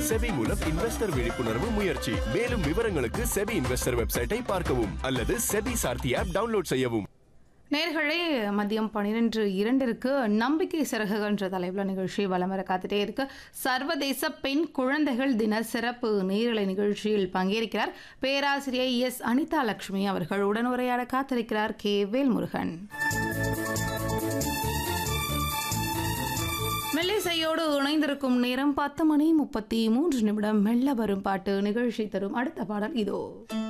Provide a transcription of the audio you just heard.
SEBI மூலம் investor விழிப்புணர்வு முயற்சி மேலும் விவரங்களுக்கு செபி இன்வெஸ்டர் வெப்சைட்டை பார்க்கவும் அல்லது செபி சார்த்தி ஆப் டவுன்லோட் செய்யவும் நேர்களே மதியம் பன்னிரெண்டு இரண்டிற்கு நம்பிக்கை சிறகுகள் என்ற தலைப்புல நிகழ்ச்சி வலம் வர காத்துட்டே இருக்கு சர்வதேச பெண் குழந்தைகள் தின சிறப்பு நேரலை நிகழ்ச்சியில் பங்கேற்கிறார் பேராசிரியை எஸ் அனிதா லட்சுமி அவர்கள் உடனுரையாட காத்திருக்கிறார் கே வேல்முருகன் மெல்லிசையோடு இணைந்திருக்கும் நேரம் பத்து மணி முப்பத்தி மூன்று நிமிடம் மெல்ல வரும் பாட்டு நிகழ்ச்சி தரும் அடுத்த பாடல் இதோ